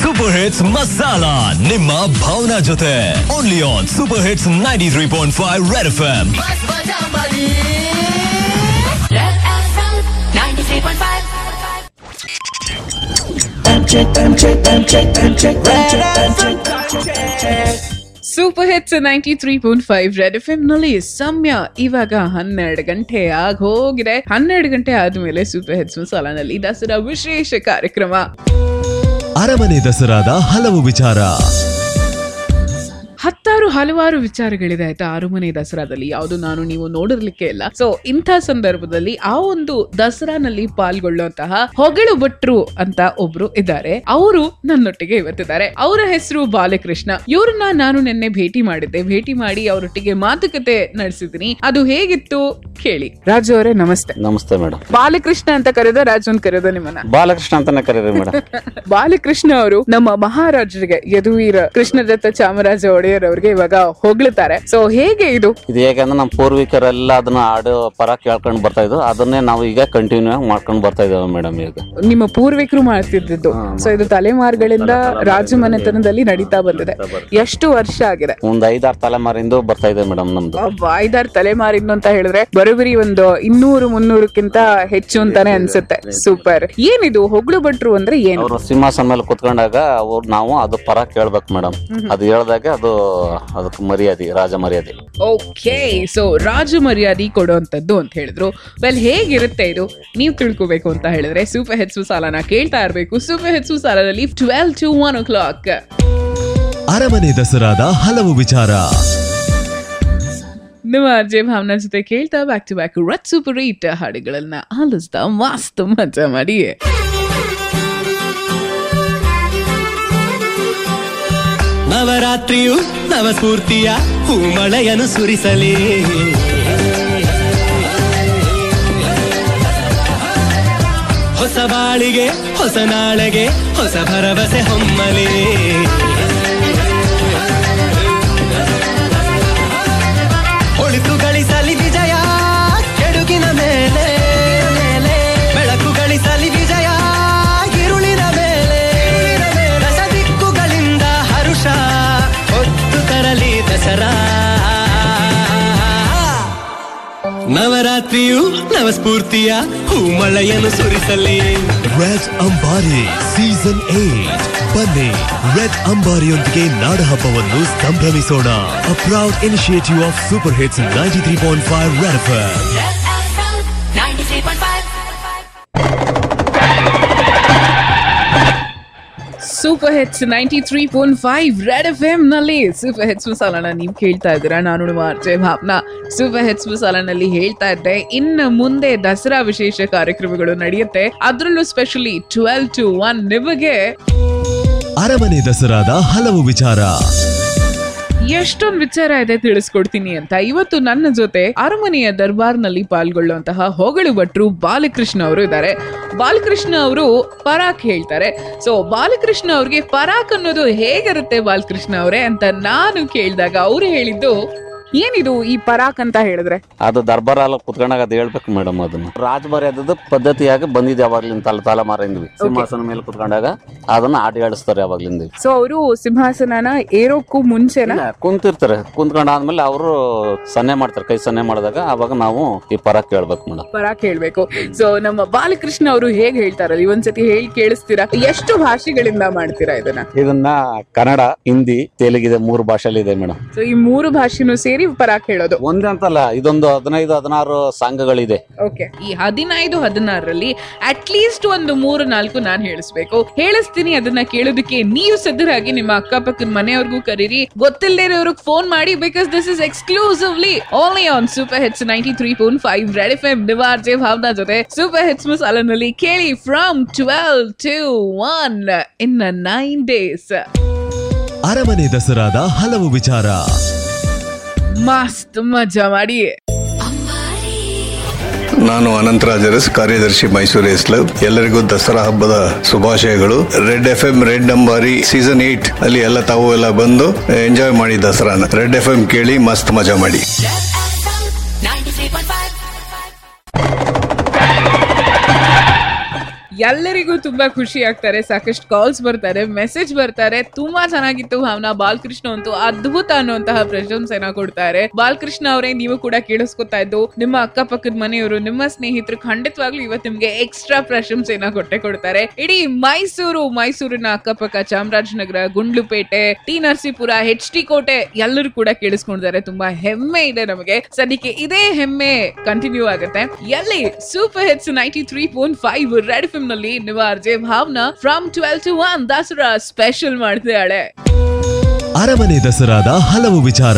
Super hits masala ನಿಮ್ಮ ಭಾವನಾ ಜೊತೆ only on super hits ninety three point five red F M Red FM 93.5. Super hits ninety three point five red F ನಲ್ಲಿ ಸಮಯ ಇವಾಗ ಹನ್ನೆರಡು ಗಂಟೆ ಆಗ ಹೋಗಿದೆ ಹನ್ನೆರಡು ಗಂಟೆ ಆದ್ಮೇಲೆ ಸೂಪರ್ ಹಿಟ್ಸ್ ಮಸಾಲಾನಲ್ಲಿ ದಸರಾ ವಿಶೇಷ ಕಾರ್ಯಕ್ರಮ ಅರಮನೆ ದಸರಾದ ಹಲವು ವಿಚಾರ ಹತ್ತಾರು ಹಲವಾರು ವಿಚಾರಗಳಿದೆ ಆಯ್ತಾ ಅರಮನೆ ದಸರಾದಲ್ಲಿ ಯಾವುದು ನಾನು ನೀವು ನೋಡಿರ್ಲಿಕ್ಕೆ ಇಲ್ಲ ಸೊ ಇಂಥ ಸಂದರ್ಭದಲ್ಲಿ ಆ ಒಂದು ದಸರಾನಲ್ಲಿ ಪಾಲ್ಗೊಳ್ಳುವಂತಹ ಹೊಗಳು ಭಟ್ರು ಅಂತ ಒಬ್ರು ಇದ್ದಾರೆ ಅವರು ನನ್ನೊಟ್ಟಿಗೆ ಇವತ್ತಿದ್ದಾರೆ ಅವರ ಹೆಸರು ಬಾಲಕೃಷ್ಣ ಇವ್ರನ್ನ ನಾನು ನಿನ್ನೆ ಭೇಟಿ ಮಾಡಿದ್ದೆ ಭೇಟಿ ಮಾಡಿ ಅವರೊಟ್ಟಿಗೆ ಮಾತುಕತೆ ನಡೆಸಿದ್ದೀನಿ ಅದು ಹೇಗಿತ್ತು ಕೇಳಿ ರಾಜು ಅವರೇ ನಮಸ್ತೆ ನಮಸ್ತೆ ಮೇಡಮ್ ಬಾಲಕೃಷ್ಣ ಅಂತ ಕರೆದ ರಾಜು ಅಂತ ಕರೆದ ನಿಮ್ಮನ್ನ ಬಾಲಕೃಷ್ಣ ಅಂತಾನೆ ಕರೀರಿ ಮೇಡಮ್ ಬಾಲಕೃಷ್ಣ ಅವರು ನಮ್ಮ ಮಹಾರಾಜರಿಗೆ ಯದುವೀರ ಕೃಷ್ಣದತ್ತ ಚಾಮರಾಜ ಒಡೆಯರ್ ಅವರಿಗೆ ಇವಾಗ ಹೊಗಳುತ್ತಾರೆ ಸೊ ಹೇಗೆ ಇದು ಇದು ಹೇಗಂದ್ರೆ ನಮ್ಮ ಪೂರ್ವಿಕರೆಲ್ಲ ಅದನ್ನ ಹಾಡು ಪರ ಕೇಳ್ಕೊಂಡು ಬರ್ತಾ ಇದ್ರು ಅದನ್ನೇ ನಾವು ಈಗ ಕಂಟಿನ್ಯೂ ಆಗಿ ಮಾಡ್ಕೊಂಡು ಬರ್ತಾ ಇದ್ದೇವೆ ಮೇಡಮ್ ಈಗ ನಿಮ್ಮ ಪೂರ್ವಿಕರು ಮಾಡ್ತಿದ್ದು ಸೊ ಇದು ತಲೆಮಾರುಗಳಿಂದ ರಾಜಮನೆತನದಲ್ಲಿ ನಡೀತಾ ಬಂದಿದೆ ಎಷ್ಟು ವರ್ಷ ಆಗಿದೆ ಒಂದ್ ಐದಾರು ತಲೆಮಾರಿಂದ ಬರ್ತಾ ಇದೆ ಮೇಡಮ್ ನಮ್ದು ಒಬ್ಬ ಐದಾರು ತಲೆಮಾರಿನ ಅಂತ ಹೇಳಿದ್ರೆ ಬರೋಬ್ಬರಿ ಒಂದು ಇನ್ನೂರು ಮುನ್ನೂರಕ್ಕಿಂತ ಹೆಚ್ಚು ಅಂತಾನೆ ಅನ್ಸುತ್ತೆ ಸೂಪರ್ ಏನಿದು ಹೊಗಳು ಭಟ್ರು ಅಂದ್ರೆ ಏನು ಅವರು ಸಿಂಹಾಸನ ಮೇಲೆ ಕುತ್ಕೊಂಡಾಗ ಅವ್ರು ನಾವು ಅದು ಪರ ಕೇಳ್ಬೇಕು ಮೇಡಮ್ ಅದು ಹೇಳ್ದಾಗ ಅದು ಅದಕ್ಕೆ ಮರ್ಯಾದೆ ರಾಜ ಮರ್ಯಾದೆ ಓಕೆ ಸೊ ರಾಜ ಮರ್ಯಾದೆ ಕೊಡುವಂತದ್ದು ಅಂತ ಹೇಳಿದ್ರು ವೆಲ್ ಹೇಗಿರುತ್ತೆ ಇದು ನೀವು ತಿಳ್ಕೊಬೇಕು ಅಂತ ಹೇಳಿದ್ರೆ ಸೂಪರ್ ಹೆಚ್ಸು ಸಾಲನ ಕೇಳ್ತಾ ಇರಬೇಕು ಸೂಪರ್ ಹೆಚ್ಸು ಸಾಲದಲ್ಲಿ twelve to one o'clock ಅರಮನೆ ದಸರಾದ ಹಲವು ವಿಚಾರ ನಿಮ್ಮ ಅರ್ಜೆ ಭಾವನಾ ಜೊತೆ ಕೇಳ್ತಾ ಬ್ಯಾಕ್ ಟು ಬ್ಯಾಕ್ ರತ್ ಸೂಪರ್ ಈಟ್ ಹಾಡುಗಳನ್ನ ಆಲಿಸ್ತಾ ಮಸ್ತ್ ಮಜಾ ಮಾಡಿ ನವರಾತ್ರಿಯು ನವಸ್ಫೂರ್ತಿಯ ಹೂಮಳೆಯನ್ನು ಸುರಿಸಲಿ ಹೊಸ ಬಾಳಿಗೆ ಹೊಸ ನಾಳೆಗೆ ಹೊಸ ಭರವಸೆ ಹೊಮ್ಮಲಿ ಒಳಿತು ಗಳಿಸಲಿ ವಿಜಯ ಕೆಡುಕಿನ ಮೇಲೆ ಬೆಳಕು ಗಳಿಸಲಿ ವಿಜಯ ಇರುಳಿನ ಮೇಲೆ ದಶ ದಿಕ್ಕುಗಳಿಂದ ಹರುಷ ಹೊತ್ತು ತರಲಿ ದಸರಾ ನವರಾತ್ರಿಯು ನವಸ್ಫೂರ್ತಿಯ ಹೂಮಳೆಯನ್ನು ಸುರಿಸಲಿ ರೆಡ್ ಅಂಬಾರಿ ಸೀಸನ್ ಏಟ್ ಬನ್ನಿ ರೆಡ್ ಅಂಬಾರಿಯೊಂದಿಗೆ ನಾಡಹಬ್ಬವನ್ನು ಸಂಭ್ರಮಿಸೋಣ a proud initiative of super hits ninety three point five red F Red FM 93.5. Super hits ninety three point five red F M ನಲ್ಲಿ ಸೂಪರ್ ಹೆಟ್ಸ್ ಮಸಾಲಾನ ನೀವು ಕೇಳ್ತಾ ಇದ್ದೀರಾ ನಾನು ನಿಮ್ಮ ಅರ್ಜೆ ಭಾವನಾ ಸೂಪರ್ ಹೆಟ್ಸ್ ಮಸಾಲಾನಲ್ಲಿ ಹೇಳ್ತಾ ಇದ್ದೆ ಇನ್ನು ಮುಂದೆ ದಸರಾ ವಿಶೇಷ ಕಾರ್ಯಕ್ರಮಗಳು ನಡೆಯುತ್ತೆ ಅದರಲ್ಲೂ ಸ್ಪೆಷಲಿ ಟ್ವೆಲ್ ಟು ಒನ್ ನಿಮಗೆ ಅರಮನೆ ದಸರಾದ ಹಲವು ವಿಚಾರ ಎಷ್ಟೊಂದು ವಿಚಾರ ಇದೆ ತಿಳಿಸ್ಕೊಡ್ತೀನಿ ಅಂತ ಇವತ್ತು ನನ್ನ ಜೊತೆ ಅರಮನೆಯ ದರ್ಬಾರ್ನಲ್ಲಿ ಪಾಲ್ಗೊಳ್ಳುವಂತಹ ಹೊಗಳು ಭಟ್ರು ಬಾಲಕೃಷ್ಣ ಅವರು ಇದ್ದಾರೆ ಬಾಲಕೃಷ್ಣ ಅವರು ಪರಾಕ್ ಹೇಳ್ತಾರೆ ಸೊ ಬಾಲಕೃಷ್ಣ ಅವ್ರಿಗೆ ಪರಾಕ್ ಅನ್ನೋದು ಹೇಗಿರುತ್ತೆ ಬಾಲಕೃಷ್ಣ ಅವರೇ ಅಂತ ನಾನು ಕೇಳಿದಾಗ ಅವರು ಹೇಳಿದ್ದು ಏನಿದು ಈ ಪರಾಕ್ ಅಂತ ಹೇಳಿದ್ರೆ ಅದು ದರ್ಬಾರ್ ಎಲ್ಲ ಕುತ್ಕೊಂಡಾಗ ಅದು ಹೇಳ್ಬೇಕು ಮೇಡಮ್ ಅದನ್ನ ರಾಜ ಮರ್ಯಾದದ ಪದ್ಧತಿಯಾಗಿ ಬಂದಿದೆ ಯಾವಾಗ್ಲಿಂದ ತಲೆ ತಲೆಮಾರಿಂದ ಸಿಂಹಾಸನ ಮೇಲೆ ಕುತ್ಕೊಂಡಾಗ ಅದನ್ನ ಆಟ ಆಡಿಸ್ತಾರೆ ಯಾವಾಗ್ಲಿಂದ ಸೊ ಅವರು ಸಿಂಹಾಸನನ ಏರೋಕ್ಕೂ ಮುಂಚೆನ ಕುಂತಿರ್ತಾರೆ ಕುಂತ್ಕೊಂಡಾದ್ಮೇಲೆ ಅವರು ಸನ್ನೆ ಮಾಡ್ತಾರೆ ಕೈ ಸನ್ನೆ ಮಾಡಿದಾಗ ಅವಾಗ ನಾವು ಈ ಪರ ಕೇಳ್ಬೇಕು ಮೇಡಮ್ ಪರಾಕ್ ಹೇಳ್ಬೇಕು ಸೊ ನಮ್ಮ ಬಾಲಕೃಷ್ಣ ಅವರು ಹೇಗೆ ಹೇಳ್ತಾರಲ್ಲ ಒಂದ್ಸತಿ ಹೇಳಿ ಕೇಳಿಸ್ತೀರಾ ಎಷ್ಟು ಭಾಷೆಗಳಿಂದ ಮಾಡ್ತೀರಾ ಇದನ್ನ ಇದನ್ನ ಕನ್ನಡ ಹಿಂದಿ ತೆಲುಗಿದೆ ಮೂರು ಭಾಷೆಲಿ ಇದೆ ಮೇಡಮ್ ಸೊ ಈ ಮೂರು ಭಾಷೆನೂ ಸೇರಿ ಪರಾಕ್ ಹೇಳೋದು ಒಂದೇ ಅಂತಲ್ಲ ಇದೊಂದು ಹದಿನೈದು ಹದಿನಾರು ಸಾಂಗ್ಗಳಿದೆ ಓಕೆ ಈ ಹದಿನೈದು ಹದಿನಾರರಲ್ಲಿ ಅಟ್ ಲೀಸ್ಟ್ ಒಂದು ಮೂರು ನಾಲ್ಕು ನಾನು ಹೇಳಿಸ್ಬೇಕು ಹೇಳಿಸ್ತೀನಿ ಅದನ್ನ ಕೇಳೋದಕ್ಕೆ ನೀವು ಸಿದ್ಧರಾಗಿ ನಿಮ್ಮ ಅಕ್ಕಪಕ್ಕದ ಮನೆಯವ್ರಿಗೂ ಕರೀರಿ ಗೊತ್ತಿಲ್ಲದೆ ಇರೋರ್ಗೆ ಫೋನ್ ಮಾಡಿ because this is exclusively only on super hits ninety three point five red F M ನಿವಾರ್ ಜೆ ಭಾವನಾ ಜೊತೆ ಸೂಪರ್ ಹಿಟ್ಸ್ ಮಸಾಲನಲ್ಲಿ ಕೇಳಿ from twelve to one in nine days ಅರಮನೆ ದಸರಾದ ಹಲವು ವಿಚಾರ ಮಸ್ತ್ ಮಜಾ ಮಾಡಿ ನಾನು ಅನಂತರಾಜ್ ಅರಸ್ ಕಾರ್ಯದರ್ಶಿ ಮೈಸೂರು ಎಸ್ ಕ್ಲಬ್ ಎಲ್ಲರಿಗೂ ದಸರಾ ಹಬ್ಬದ ಶುಭಾಶಯಗಳು red F M red Ambari season eight ಅಲ್ಲಿ ಎಲ್ಲ ತಾವು ಎಲ್ಲ ಬಂದು ಎಂಜಾಯ್ ಮಾಡಿ ದಸರಾನ ರೆಡ್ ಎಫ್ ಎಂ ಕೇಳಿ ಮಸ್ತ್ ಮಜಾ ಮಾಡಿ Red FM 93.5. ಎಲ್ಲರಿಗೂ ತುಂಬಾ ಖುಷಿ ಆಗ್ತಾರೆ ಸಾಕಷ್ಟು ಕಾಲ್ಸ್ ಬರ್ತಾರೆ ಮೆಸೇಜ್ ಬರ್ತಾರೆ ತುಂಬಾ ಚೆನ್ನಾಗಿತ್ತು ಭಾವನಾ ಬಾಲಕೃಷ್ಣ ಅಂತೂ ಅದ್ಭುತ ಅನ್ನುವಂತಹ ಪ್ರಶಂಸೆನ ಕೊಡ್ತಾರೆ ಬಾಲಕೃಷ್ಣ ಅವರೇ ನೀವು ಕೂಡ ಕೇಳಿಸ್ಕೊತಾ ಇದ್ದು ನಿಮ್ಮ ಅಕ್ಕಪಕ್ಕದ ಮನೆಯವರು ನಿಮ್ಮ ಸ್ನೇಹಿತರು ಖಂಡಿತವಾಗ್ಲೂ ಇವತ್ತು ನಿಮ್ಗೆ ಎಕ್ಸ್ಟ್ರಾ ಪ್ರಶಂಸೆನ ಕೊಟ್ಟೆ ಕೊಡ್ತಾರೆ ಇಡೀ ಮೈಸೂರು ಮೈಸೂರಿನ ಅಕ್ಕಪಕ್ಕ Chamarajanagar Gundlupet T Narasipura H T Kote ಎಲ್ಲರೂ ಕೂಡ ಕೇಳಿಸ್ಕೊಂಡಿದ್ದಾರೆ ತುಂಬಾ ಹೆಮ್ಮೆ ಇದೆ ನಮಗೆ ಸದ್ಯಕ್ಕೆ ಇದೇ ಹೆಮ್ಮೆ ಕಂಟಿನ್ಯೂ ಆಗುತ್ತೆ ಎಲ್ಲಿ super hits ninety three point five red film ನಲ್ಲಿ ನಿಮ್ಮ RJ Bhavana from twelve to one Dasara special ಮಾಡ್ತಿದ್ದಾಳೆ ಅರಮನೆ ದಸರಾದ ಹಲವು ವಿಚಾರ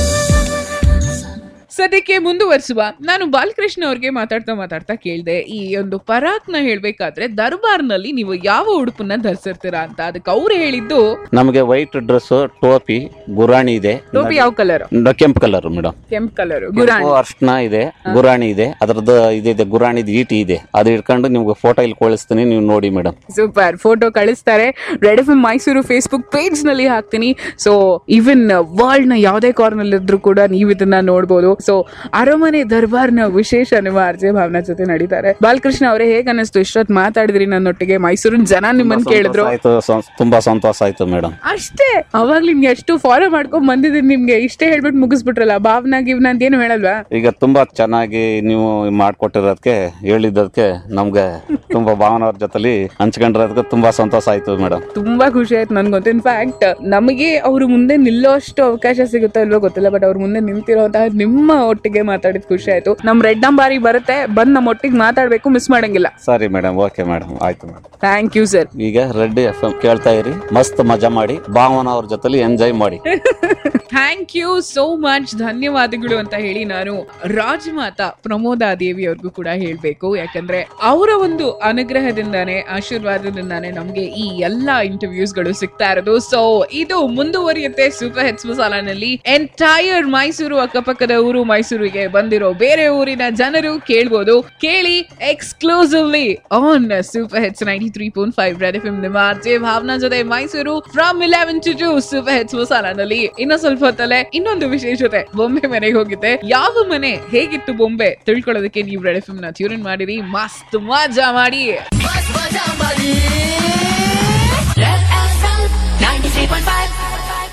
ಸದ್ಯಕ್ಕೆ ಮುಂದುವರಿಸುವ ನಾನು ಬಾಲಕೃಷ್ಣ ಅವ್ರಿಗೆ ಮಾತಾಡ್ತಾ ಮಾತಾಡ್ತಾ ಕೇಳಿದೆ ಈ ಒಂದು ಪರಾಕ್ನ ಹೇಳ್ಬೇಕಾದ್ರೆ ದರ್ಬಾರ್ನಲ್ಲಿ ನೀವು ಯಾವ ಉಡುಪನ್ನ ಧರಿಸಿರ್ತೀರಾ ಅಂತ ಅದಕ್ಕೆ ಅವ್ರು ಹೇಳಿದ್ದು ನಮಗೆ ವೈಟ್ ಡ್ರೆಸ್ ಟೋಪಿ ಗುರಾಣಿ ಇದೆ ಟೋಪಿ ಯಾವ ಕಲರ್ ನ- ಕೆಂಪು ಕಲರ್ ಮೇಡಮ್ ಕೆಂಪ್ ಕಲರ್ ಗುರಾಣಿ ಅರ್ಶನ ಇದೆ ಗುರಾಣಿ ಇದೆ ಅದ್ರದ್ದು ಇದಿದೆ ಗುರಾಣಿದ ಈಟಿ ಇದೆ ಅದು ಇಟ್ಕೊಂಡು ನಿಮ್ಗೆ ಫೋಟೋ ಇಲ್ಲಿ ಕಳಿಸ್ತೀನಿ ನೀವು ನೋಡಿ ಮೇಡಮ್ ಸೂಪರ್ ಫೋಟೋ ಕಳಿಸ್ತಾರೆ red F Mysuru Facebook page ನಲ್ಲಿ ಹಾಕ್ತೀನಿ ಸೊ ಈವನ್ ವರ್ಲ್ಡ್ ನ ಯಾವುದೇ ಕಾರ್ನರ್ ಇದ್ರೂ ಕೂಡ ನೀವು ಇದನ್ನ ನೋಡ್ಬೋದು ಸೊ ಅರಮನೆ ದರ್ಬಾರ್ನ ವಿಶೇಷ ನಿಮ್ಮ ಅರ್ಜೆ ಭಾವನಾ ಜೊತೆ ನಡೀತಾರೆ ಬಾಲಕೃಷ್ಣ ಅವರೇ ಹೇಗ್ ಅನ್ನಿಸ್ತು ಇಷ್ಟೊತ್ತು ಮಾತಾಡಿದ್ರಿ ನನ್ನೊಟ್ಟಿಗೆ ಮೈಸೂರಿನ ಜನ ನಿಮ್ಮನ್ನ ಕೇಳಿದ್ರು ಆಯ್ತು ಸಂ- ತುಂಬಾ ಸಂತೋಷ ಆಯ್ತು ಮೇಡಮ್ ಅಷ್ಟೇ ಅವಾಗ ನಿಮ್ಗೆ ಎಷ್ಟು ಫಾಲೋ ಮಾಡ್ಕೊಂಡ್ ಬಂದಿದ್ದೀನಿ ನಿಮ್ಗೆ ಇಷ್ಟೇ ಹೇಳ್ಬಿಟ್ಟು ಮುಗಿಸ್ಬಿಟ್ರಲ್ಲ ಭಾವನಾ ಗಿವ್ನ ಅಂತ ಏನು ಹೇಳಲ್ವಾ ಈಗ ತುಂಬಾ ಚೆನ್ನಾಗಿ ನೀವು ಮಾಡ್ಕೊಟ್ಟಿರೋದಕ್ಕೆ ಹೇಳಿದ್ದಕ್ಕೆ ನಮ್ಗೆ ತುಂಬಾ ಭಾವನವ್ರ ಜೊತೆಲಿ ಹಂಚ್ಕೊಂಡಿರೋದಕ್ಕೆ ತುಂಬಾ ಸಂತೋಷ ಆಯ್ತು ಮೇಡಮ್ ತುಂಬಾ ಖುಷಿ ಆಯ್ತು ನನ್ಗಂತೂ ಇನ್ಫ್ಯಾಕ್ಟ್ ನಮಗೆ ಅವ್ರ ಮುಂದೆ ನಿಲ್ಲೋ ಅಷ್ಟು ಅವಕಾಶ ಸಿಗುತ್ತೋ ಇಲ್ವೋ ಗೊತ್ತಿಲ್ಲ ಬಟ್ ಅವ್ರ ಮುಂದೆ ನಿಂತಿರೋಂತಹ ನಿಮ್ಮ ಒಟ್ಟಿಗೆ ಮಾತಾಡಿದ ಖುಷಿ ಆಯ್ತು ನಮ್ ರೆಡ್ ಅಂಬಾರಿ ಬರುತ್ತೆ ಬಂದ್ ನಮ್ಮ ಒಟ್ಟಿಗೆ ಮಾತಾಡ್ಬೇಕು ಮಿಸ್ ಮಾಡಂಗಿಲ್ಲ ಸರಿ ಮೇಡಮ್ ಓಕೆ ಮೇಡಮ್ ಆಯ್ತು ಮೇಡಮ್ ಥ್ಯಾಂಕ್ ಯು ಸರ್ ಈಗ ರೆಡ್ಡಿ ಎಫ್ ಎಂ ಕೇಳ್ತಾ ಇರಿ ಮಸ್ತ್ ಮಜಾ ಮಾಡಿ ಭಾವನ ಅವ್ರ ಜೊತೆಲಿ ಎಂಜಾಯ್ ಮಾಡಿ ಥ್ಯಾಂಕ್ ಯು ಸೋ ಮಚ್ ಧನ್ಯವಾದಗಳು ಅಂತ ಹೇಳಿ ನಾನು ರಾಜಮಾತಾ ಪ್ರಮೋದಾ ದೇವಿ ಅವ್ರಿಗೂ ಕೂಡ ಹೇಳ್ಬೇಕು ಯಾಕಂದ್ರೆ ಅವರ ಒಂದು ಅನುಗ್ರಹದಿಂದಾನೇ ಆಶೀರ್ವಾದದಿಂದಾನೇ ನಮ್ಗೆ ಈ ಎಲ್ಲಾ ಇಂಟರ್ವ್ಯೂಸ್ ಗಳು ಸಿಗ್ತಾ ಇರೋದು ಸೊ ಇದು ಮುಂದುವರಿಯುತ್ತೆ ಸೂಪರ್ ಹೆಚ್ ಮಸಾಲಾನಲ್ಲಿ ಎಂಟೈರ್ ಮೈಸೂರು ಅಕ್ಕಪಕ್ಕದ ಊರು ಮೈಸೂರಿಗೆ ಬಂದಿರೋ ಬೇರೆ ಊರಿನ ಜನರು ಕೇಳ್ಬೋದು ಕೇಳಿ exclusively on super hits ninety three point five red F ನಿಮ್ಮ ಆರ್ಜೆ ಭಾವನಾ ಜೊತೆ Mysuru from eleven to two super hits ಮಸಾಲಾನಲ್ಲಿ ಇನ್ನು ಸ್ವಲ್ಪ ಹೊತ್ತಲ್ಲೇ ಇನ್ನೊಂದು ವಿಶೇಷತೆ ಬೊಂಬೆ ಮನೆಗೆ ಹೋಗಿದ್ದೆ ಯಾವ ಮನೆ ಹೇಗಿತ್ತು ಬೊಂಬೆ ತಿಳ್ಕೊಳ್ಳೋದಕ್ಕೆ ನೀವು ರೆಡ್ ಎಫ್ ನ ಟ್ಯೂನ್ ಮಾಡಿರಿ ಮಸ್ತ್ ಮಜಾ ಮಾಡಿ Red FM 93.5